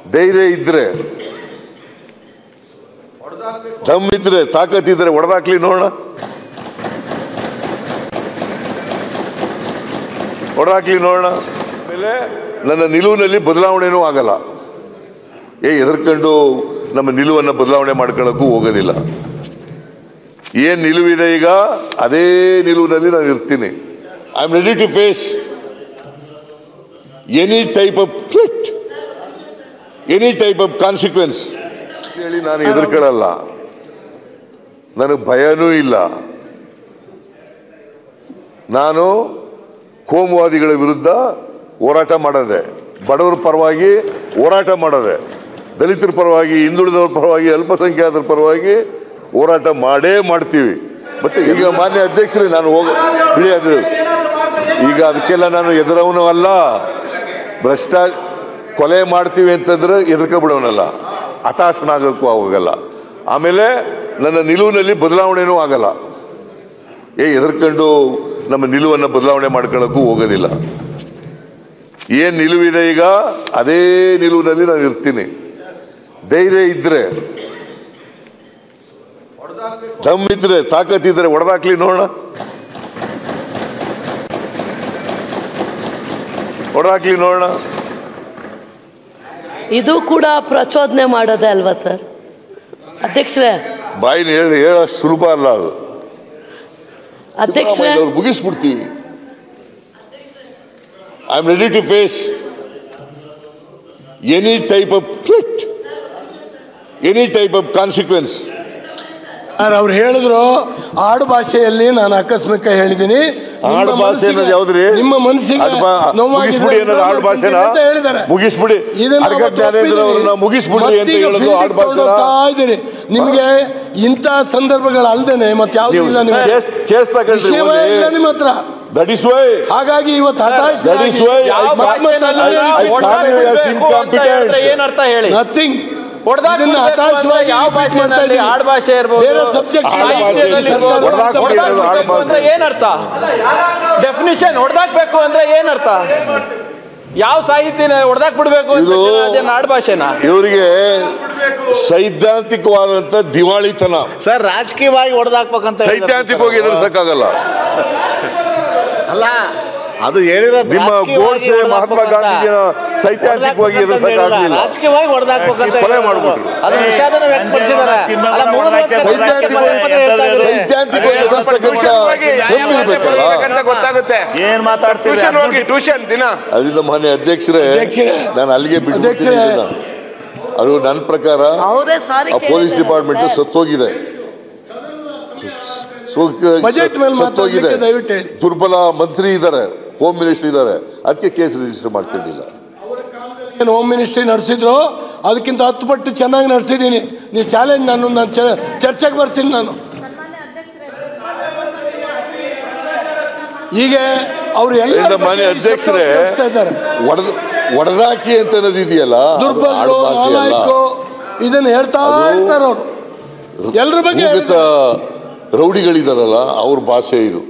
ಧೈರ್ಯ ಇದ್ರೆ ದಮ್ ಇದ್ರೆ ತಾಕತ್ತಿದ್ರೆ ಹೊಡೆದಾಕ್ಲಿ ನೋಡೋಣ ಹೊಡೆದಾಕ್ಲಿ ನೋಡೋಣ ಆಮೇಲೆ ನನ್ನ ನಿಲುವಿನಲ್ಲಿ ಬದಲಾವಣೆನೂ ಆಗಲ್ಲ ಏ ಎದರ್ಕೊಂಡು ನಮ್ಮ ನಿಲುವನ್ನು ಬದಲಾವಣೆ ಮಾಡ್ಕೊಳ್ಳೋಕ್ಕೂ ಹೋಗೋದಿಲ್ಲ ಏನ್ ನಿಲುವಿದೆ ಈಗ ಅದೇ ನಿಲುವಿನಲ್ಲಿ ನಾನು ಇರ್ತೀನಿ I am ready to face any type of threat any type of consequence ಹೇಳಿ ನಾನು ಎದುರ್ಕೊಳ್ಳಲ್ಲ ನನಗೆ ಭಯನೂ ಇಲ್ಲ ನಾನು ಕೋಮುವಾದಿಗಳ ವಿರುದ್ಧ ಹೋರಾಟ ಮಾಡೋದೆ ಬಡವರ ಪರವಾಗಿ ಹೋರಾಟ ಮಾಡೋದೆ ದಲಿತರ ಪರವಾಗಿ ಹಿಂದುಳಿದವ್ರ ಪರವಾಗಿ ಅಲ್ಪಸಂಖ್ಯಾತರ ಪರವಾಗಿ ಹೋರಾಟ ಮಾಡೇ ಮಾಡ್ತೀವಿ ಮತ್ತೆ ಈಗ ಮಾನ್ಯ ಅಧ್ಯಕ್ಷರೇ ನಾನು ಹೋಗ ಬಿಡಿ ಅದು ಈಗ ಅದಕ್ಕೆಲ್ಲ ನಾನು ಎದುರವನು ಅಲ್ಲ ಭ್ರಷ್ಟ ಕೊಲೆ ಮಾಡ್ತೀವಿ ಅಂತಂದ್ರೆ ಎದುರ್ಕೊಬಿಡೋನಲ್ಲ ಹತಾಶನಾಗಕ್ಕೂ ಹೋಗಲ್ಲ ಆಮೇಲೆ ನನ್ನ ನಿಲುವಿನಲ್ಲಿ ಬದಲಾವಣೆನೂ ಆಗಲ್ಲ ಏ ಎದುರ್ಕೊಂಡು ನಮ್ಮ ನಿಲುವನ್ನು ಬದಲಾವಣೆ ಮಾಡ್ಕೊಳ್ಳೋಕ್ಕೂ ಹೋಗೋದಿಲ್ಲ ಏನ್ ನಿಲುವಿದೆ ಈಗ ಅದೇ ನಿಲುವಿನಲ್ಲಿ ನಾನು ಇರ್ತೀನಿ ಧೈರ್ಯ ಇದ್ರೆ ದಮ್ ಇದ್ರೆ ತಾಕತ್ತಿದ್ರೆ ಹೊಡೆದಾಕ್ಲಿ ನೋಡೋಣ ಹೊಡೆದಾಕ್ಲಿ ನೋಡೋಣ ಇದು ಕೂಡ ಪ್ರಚೋದನೆ ಮಾಡೋದೇ ಅಲ್ವಾ ಸರ್ ಅಧ್ಯಕ್ಷರೇ ಬಾಯಿನ ಹೇಳಿ ಹೇಳೋಷ್ಟು ಸುಲಭ ಅಲ್ಲ ಅದು ಅಧ್ಯಕ್ಷರೇ ಸಿದ್ದರಾಮಯ್ಯನವ್ರು ಮುಗಿಸ್ಬಿಡ್ತೀವಿ I am ready to face any type of threat any type of consequence sir ಅವ್ರು ಹೇಳಿದ್ರು ಆಡು ಭಾಷೆಯಲ್ಲಿ ನಾನು ಆಕಸ್ಮಿಕ ಹೇಳಿದ್ದೀನಿ ನಿಮ್ಮ ಆಡು ಭಾಷೆ ಮನಸ್ಸಿಗೆ- ಅನ್ನೋದು ಯಾವ್ದ್ರಿ ನಿಮ್ಮ ಮನಸ್ಸಿಗೆ ಅದು ಬಾ- ನೋವಾಗಿದ್ರೆ ಮುಗಿಸ್ಬಿಡಿ ಅನ್ನೋದು ಆಡು ಭಾಷೆನ ಅಂತ ಹೇಳಿದ್ದಾರೆ ಮುಗಿಸ್ಬಿಡಿ ಇದನ್ನ ಅರ್ಗ ಅವತ್ತು ಜ್ಞಾನೇಂದ್ರ ಅವ್ರನ್ನ ಒಪ್ಪಿದ್ದೀವಿ. ಮುಗಿಸ್ಬಿಡ್ರಿ ಅಂತ ಮತ್ತೀಗ ಹೇಳೋದು field ಆಡು ಇಟ್ಕೊಂಡು ಭಾಷೆನ ಹೋಗ್ತಾ ಇದ್ದೀರಿ ನಿಮಗೆ ಇಂಥ ಸಂದರ್ಭಗಳು ಅಲ್ದೇನೆ ಮತ್ತೆ ಯಾವ್ದು ಇಲ್ಲ ನಿಮ್ಮ ಕೇಸ್ ಕೇಸ್ ತಗೊಂಡ್ರಿ ವಿಷಯವೇ ಇಲ್ಲ ನಿಮ್ಮ ಹತ್ರ ದಟ್ ಇಸ್ ವೈ ಹಾಗಾಗಿ ಇವತ್ತು that is why I- ಯಾವ I- ಭಾಷೆನಲ್ಲಿ I- I- I- ಹೊಡ್ದಾಕ್ I- I- ಬಿಡ್ಬೇಕು ಅಂತ ಹೇಳಿದ್ರೆ incompetent. ಏನರ್ಥ ಹೇಳಿ ನಥಿಂಗ್ ಹೊಡ್ದಾಕ್ ಬಿಡ್ಬೇಕು ಅಂದ್ರೆ ಯಾವ ಭಾಷೆನಲ್ಲಿ ಆಡ್ ಭಾಷೆ ಇರ್ಬೋದು ಬೇರೆ ಸಬ್ಜೆಕ್ಟ್ ಆಡು ಸಾಹಿತ್ಯದಲ್ಲಿ ಭಾಷೆ ಇರ್ಬೋದು. ಹೊಡ್ದಾಕ್ ಬಿಡಿ ಹೊಡ್ದಾಕ್ ಅನ್ನೋದು ಆಡು ಬಿಡ್ಬೇಕು ಅಂದ್ರೆ ಭಾಷೆ. ಏನರ್ಥ ಡೆಫಿನಿಷನ್ ಹೊಡ್ದಾಕ್ಬೇಕು ಅಂದ್ರೆ ಏನರ್ಥ ಯಾವ ಸಾಹಿತ್ಯನ ಹೊಡ್ದಾಕ್ ಬಿಡ್ಬೇಕು ಅಂತ ಇದು- ಅದೇನು ಆಡ್ ಭಾಷೆನಾ ಇವರಿಗೆ ಸೈದ್ಧಾಂತಿಕವಾದಂತ ದಿವಾಳಿತನ ಸರ್ ರಾಜಕೀಯವಾಗಿ ಹೊಡೆದಾಕ್ಬೇಕಂತ ಸೈದ್ಧಾಂತಿಕವಾಗಿ ಎದುರಿಸಕ್ಕಾಗಲ್ಲ ಅಲ್ಲ ಅದು ಹೇಳಿರೋದು ನಿಮ್ಮ ರಾಜಕೀಯವಾಗಿ ಗೋಡ್ಸೆ ಮಹಾತ್ಮ ಹೊಡ್ದಾಕ್ಬೇಕಂತ. ಗಾಂಧೀಜಿಯ ಸೈದ್ಧಾಂತಿಕವಾಗಿ ಹೊಡ್ದಾಕ್ಬೇಕಂತ ಎದುರಿಸಕ್ಕಾಗಲಿಲ್ಲ ಹೇಳಿಲ್ಲ. ರಾಜಕೀಯವಾಗಿ ಹೊಡೆದಾಕ್ಬೇಕಂತ ಕೊಲೆ ಹೇಳಿರೋದು. ಮಾಡ್ಬಿಟ್ರು. ಅದು ವಿಷಾದನ ವ್ಯಕ್ತಪಡಿಸಿದ್ದಾರೆ ಅಲ್ಲ ಮೂರು ಹೊತ್ತು ಸೈದ್ಧಾಂತಿಕವಾಗಿ ಪದೇ ಪದೇ ಹೇಳ್ತಾ ಇದ್ದಾರೆ. ಸೈದ್ಧಾಂತಿಕವಾಗಿ ಎದುರಿಸ್ತಕ್ಕಂಥ ದಮ್ಮಿರ್ಬೇಕಲ್ಲ ಗೊತ್ತಾಗುತ್ತೆ ಏನ್ ಮಾತಾಡ್ತೀರಿ ಟ್ಯೂಷನ್ ಹೋಗಿ ಟ್ಯೂಷನ್ ದಿನ ಅದರಿಂದ ಮಾನ್ಯ ಅಧ್ಯಕ್ಷರೇ ಅಧ್ಯಕ್ಷರೇ. ನಾನು ಅಲ್ಲಿಗೆ ಬಿಟ್ಟು ಅಧ್ಯಕ್ಷರೇ. ಅದು ನನ್ನ ಪ್ರಕಾರ ಅವರೇ ಸಾರಿ ಆ ಪೊಲೀಸ್ ಡಿಪಾರ್ಟ್ಮೆಂಟ್ ಸತ್ತೋಗಿದೆ ಸೋಕ್- ಬಜೆಟ್ ಮೇಲೆ ಸತ್ತೋಗಿದೆ ಮಾತಾಡ್ಲಿಕ್ಕೆ ದಯವಿಟ್ಟು ಹೇಳಿ. ದುರ್ಬಲ ಮಂತ್ರಿ ಇದ್ದಾರೆ ಹೋಮ್ ಮಿನಿಸ್ಟರ್ ಇದ್ದಾರೆ ಅದಕ್ಕೆ ಕೇಸ್ ರಿಜಿಸ್ಟರ್ ಮಾಡ್ಕೊಂಡಿಲ್ಲ ಏನು ಹೋಮ್ ಮಿನಿಸ್ಟ್ರಿ ನಡೆಸಿದ್ರು ಅದಕ್ಕಿಂತ ಹತ್ತು ಪಟ್ಟು ಚೆನ್ನಾಗಿ ನಡೆಸಿದ್ದೀನಿ ನೀವು ಚಾಲೆಂಜ್ ನಾನು ನಾನು ಚ- ಚರ್ಚೆಗೆ ಬರ್ತೀನಿ ನಾನು ಈಗ ಅವ್ರು ಎಲ್ಲ ಇದರಿಂದ ಮಾನ್ಯ ಅಧ್ಯಕ್ಷರೇ ಇದ್ದಾರೆ ಒಡೆದ ಒಡೆದಾಕಿ ಅಂತ ಅನ್ನೋದು ಇದೆಯಲ್ಲ ಅದು ದುರ್ಬಲರು ಆಡುಭಾಷೆ ಅಲ್ಲ. ನಾಲಾಯಕು ಇದನ್ನ ಹೇಳ್ತಾ ಅದು- ಇರ್ತಾರೆ ಅವರು ಎಲ್ರ ಬಗ್ಗೆ ಭೂಗತ ರೌಡಿಗಳಿದಾರಲ್ಲ ಅವ್ರ ಭಾಷೆ ಇದು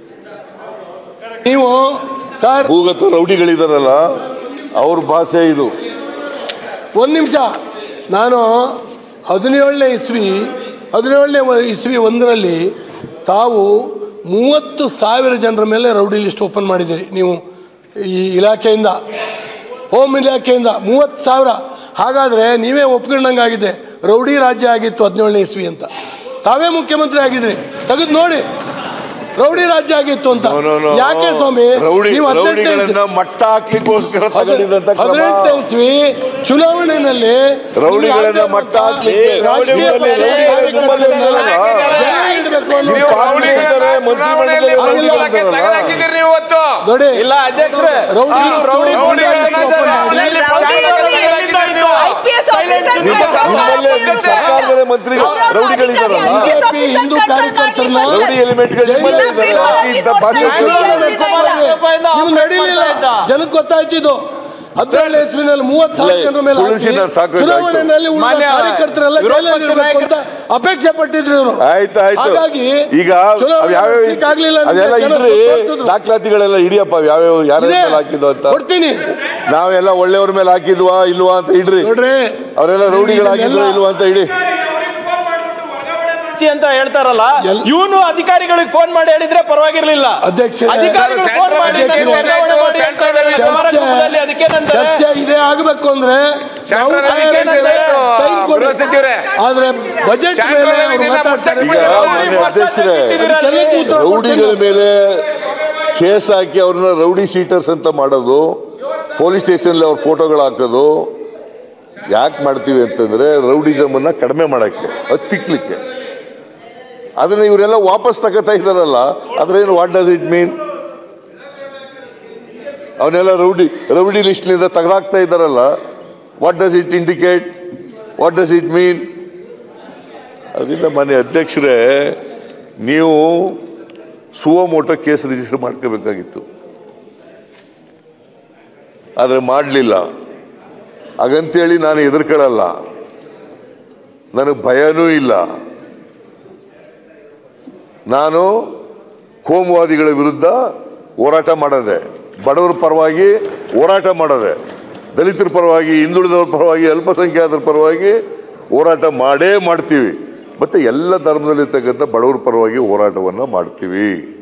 ನೀವು ಸರ್ ಭೂಗತ ರೌಡಿಗಳಿದಾರಲ್ಲ ಅವ್ರ ಭಾಷೆ ಇದು ಒಂದು ನಿಮಿಷ ನಾನು ಹದಿನೇಳನೇ ಇಸ್ವಿ ಹದಿನೇಳನೇ ವ- ಇಸ್ವಿ ಒಂದರಲ್ಲಿ ತಾವು ಮೂವತ್ತು ಸಾವಿರ ಜನರ ಮೇಲೆ ರೌಡಿ ಲಿಸ್ಟ್ ಓಪನ್ ಮಾಡಿದ್ದೀರಿ ನೀವು ಈ ಇಲಾಖೆಯಿಂದ ಹೋಮ್ ಇಲಾಖೆಯಿಂದ ಮೂವತ್ತು ಸಾವಿರ ಹಾಗಾದರೆ ನೀವೇ ಒಪ್ಕೊಂಡಂಗಾಗಿದೆ ರೌಡಿ ರಾಜ್ಯ ಆಗಿತ್ತು ಹದಿನೇಳನೇ ಇಸ್ವಿ ಅಂತ ತಾವೇ ಮುಖ್ಯಮಂತ್ರಿ ಆಗಿದ್ರಿ ತೆಗೆದು ನೋಡಿ ರೌಡಿ ರಾಜ್ಯ ಆಗಿತ್ತು ಅಂತ No, no, no. ಯಾಕೆ ಸ್ವಾಮಿ ರೌಡಿ ನೀವು ಹದಿನೆಂಟನೇ ರೌಡಿಗಳನ್ನ ಇಸ್ವಿ- ಮಟ್ಟ ಹಾಕ್ಲಿಕ್ಕೋಸ್ಕರ ತಗೊಂಡಿದ್ದಂತ ಕ್ರಮ. ಹದಿನೆಂಟನೇ ಇಸ್ವಿ ಚುನಾವಣೆಯಲ್ಲಿ ರೌಡಿಗಳನ್ನ ನಿಮ್ಗೆ ಮಟ್ಟ ಗೊತ್ತಾ? ಹಾಕ್ಲಿಕ್ಕೆ ರಾಜಕೀಯ ನಿಮ್ಮಲ್ಲಿ ಪಕ್ಷ ರೌಡಿಗಳು ನಿಮ್ಮಲ್ಲಿ ಇದ್ದಾರಲ್ಲ? ಜೈಲಿಗೆ ಇಡ್ಬೇಕು ಅನ್ನೋ ನೀವು ಕಾರಣ ರೌಡಿಗಳಿದ್ದಾರೆ, ಮಂತ್ರಿಮಂಡಲದಲ್ಲಿ ಆಗಿಲ್ಲ. ರೌಡಿಗಳಿದ್ದಾರಲ್ಲ? ತೆಗೆದಾಕಿದ್ದೀರಿ ನೀವು ಇವತ್ತು ನೋಡಿ ಇಲ್ಲ ಅಧ್ಯಕ್ಷರೇ ರೌಡಿ ಆ, ರೌಡಿ ರೌಡಿಗಳನ್ನ ಗುಂಡಾಗಿದ್ದಾರೆ. ಅಲ್ಲಿ ಶಾಲೆಗಳಲ್ಲಿ ಎಲ್ಲಿಂದ ಇತ್ತು? IPS Silence officers ನಿಮ್ಮ ಗಳು ನಿಮ್ಮಲ್ಲಿ ಇರುತ್ತೆ. ಸರ್ಕಾರದಲ್ಲಿ ಮಂತ್ರಿ ಅವ್ರವ್ರ ರೌಡಿಗಳಿದಾರಲ್ಲ ಅಧಿಕಾರಿ ಬಿಜೆಪಿ ಹಿಂದೂ ಕಾರ್ಯಕರ್ತರನ್ನ ರೌಡಿ ಎಲಿಮೆಂಟ್ಗಳು ನಿಮ್ಮಲ್ಲಿ ಇದ್ದಾರೆ. ಇಂಥ ಭಾಷೆ ಚುನಾವಣೆ ಉಪಯೋಗ ನಡೆಸೋದ್ರಲ್ಲಿ ನಿಮ್ಗೆ ನಡೀಲಿಲ್ಲ ಜನಕ್ಕೆ ಗೊತ್ತಾಯ್ತು ಇದು ಹದಿನೇಳನೇ ಇಸ್ವಿನಲ್ಲಿ ಮೂವತ್ತು ಸಾವಿರ ಜನರ ಮೇಲೆ ಹಾಕಿ ತುಳಸಿದಾರ್ ಸಾಕು ಇದಾಯ್ತು. ಚುನಾವಣೆಯಲ್ಲಿ ಉಳಿದ ಮಾನ್ಯ ಕಾರ್ಯಕರ್ತರೆಲ್ಲ ವಿರೋಧ ಜೈಲಲ್ಲಿ ಪಕ್ಷ ಇರ್ಬೇಕು ನಾಯಕ- ಅಂತ ಅಪೇಕ್ಷೆ ಪಟ್ಟಿದ್ರು ಇವರು ಆಯ್ತು ಆಯ್ತು ಹಾಗಾಗಿ ಈಗ ಚುನಾವಣೆ ಅವ್ ಯಾವ್ಯಾವ ನಡೆಸ್ಲಿಕ್ಕೆ ಆಗ್ಲಿಲ್ಲ ಅಂತ ಅದೆಲ್ಲ ಜನ ಇಡ್ರಿ ತೋರ್ಸಿದ್ರು. ದಾಖಲಾತಿಗಳೆಲ್ಲ ಹಿಡಿಯಪ್ಪ ಯಾವ್ಯಾವ ಯಾರ ಇದೆ. ಮೇಲೆ ಹಾಕಿದ್ವು ಅಂತ ಕೊಡ್ತೀನಿ ನಾವೆಲ್ಲ ಒಳ್ಳೆಯವ್ರ ಮೇಲೆ ಹಾಕಿದ್ವಾ ಇಲ್ವಾ ಅಂತ ಇಡ್ರಿ ನೋಡ್ರಿ ಅವರೆಲ್ಲ ರೌಡಿಗಳು ಹಾಕಿದ್ವಾ ಇದನ್ನೆಲ್ಲ- ಇಲ್ವಾ ಅಂತ ಇಡಿ ಸಿ ಅಂತ ಹೇಳ್ತಾರಲ್ಲ ಎಲ್- ಇವನು ಅಧಿಕಾರಿಗಳಿಗೆ ಫೋನ್ ಮಾಡಿ ಹೇಳಿದ್ರೆ ಪರವಾಗಿರ್ಲಿಲ್ಲ ಅಧ್ಯಕ್ಷರೇ, ಅಧಿಕಾರಿಗಳು ಸರ್, ಫೋನ್ ಮಾಡಿ ಸೆಂಟ್ರಲ್ ನೀವು ವರ್ಗಾವಣೆ ಮಾಡಿ ಅಂತ ಇದ್ದಾರೆ ಚರ್ಚೆ- ಕುಮಾರಕೃಪದಲ್ಲಿ ಅದಕ್ಕೇನಂತಾರೆ ಚರ್ಚೆ ಇದೇ ಆಗಬೇಕು ಅಂದ್ರೆ ನಾವು ಸೆಂಟ್ರಲ್ ತಯಾರಿ ಅದಕ್ಕೆ ಬೇಕು. ಟೈಮ್ ಕೊಡಿ. ಗೃಹ ಸಚಿವರೇ. ಆದ್ರೆ ಬಜೆಟ್ ಸೆಂಟ್ರಲ್ ಮೇಲೆ ಅವ್ರು ಇದೆಲ್ಲ ಮಾತಾಡ್ತಾರೆ. ಈಗ ಮುಚ್ಚಕ್ಕೆ ಮಾನ್ಯ ಅಧ್ಯಕ್ಷರೇ ಅದಕ್ಕೆಲ್ಲಕ್ಕೂ ಉತ್ತರ ರೌಡಿಗಳ ಕೊಡ್ತೀನಿ. ಮೇಲೆ ಕೇಸ್ ಹಾಕಿ ಅವ್ರನ್ನ ರೌಡಿ ಸೀಟರ್ಸ್ ಅಂತ ಮಾಡೋದು ಪೊಲೀಸ್ ಸ್ಟೇಷನ್ ಅವ್ರ ಫೋಟೋಗಳು ಹಾಕೋದು ಯಾಕೆ ಮಾಡ್ತೀವಿ ಅಂತಂದ್ರೆ ರೌಡಿಸಮ್ ಅನ್ನ ಕಡಿಮೆ ಮಾಡಕ್ಕೆ ಹತ್ತಿಕ್ಲಿಕ್ಕೆ ಅದನ್ನ ಇವರೆಲ್ಲ ವಾಪಸ್ ತಗೋತಾ ಇದಾರಲ್ಲ ಅದ್ರೇನು ವಾಟ್ ಡಸ್ ಇಟ್ ಮೀನ್ ಅವನ್ನೆಲ್ಲ ರೌಡಿ ರೌಡಿ ಲಿಸ್ಟ್ನಿಂದ ತೆಗೆದಾಕ್ತಾ ಇದ್ದಾರಲ್ಲ what does it indicate what does it mean ಅದರಿಂದ ಮಾನ್ಯ ಅಧ್ಯಕ್ಷರೇ ನೀವು ಸುವಮೋಟೋ ಕೇಸ್ ರಿಜಿಸ್ಟರ್ ಮಾಡ್ಕೋಬೇಕಾಗಿತ್ತು ಆದರೆ ಮಾಡಲಿಲ್ಲ ಹಾಗಂತೇಳಿ ನಾನು ಹೆದರ್ಕೊಳ್ಳಲ್ಲ ನನಗೆ ಭಯನೂ ಇಲ್ಲ ನಾನು ಕೋಮುವಾದಿಗಳ ವಿರುದ್ಧ ಹೋರಾಟ ಮಾಡೋದೆ ಬಡವರ ಪರವಾಗಿ ಹೋರಾಟ ಮಾಡೋದೆ ದಲಿತರ ಪರವಾಗಿ ಹಿಂದುಳಿದವ್ರ ಪರವಾಗಿ ಅಲ್ಪಸಂಖ್ಯಾತರ ಪರವಾಗಿ ಹೋರಾಟ ಮಾಡೇ ಮಾಡ್ತೀವಿ ಮತ್ತು ಎಲ್ಲ ಧರ್ಮದಲ್ಲಿರ್ತಕ್ಕಂಥ ಬಡವರ ಪರವಾಗಿ ಹೋರಾಟವನ್ನು ಮಾಡ್ತೀವಿ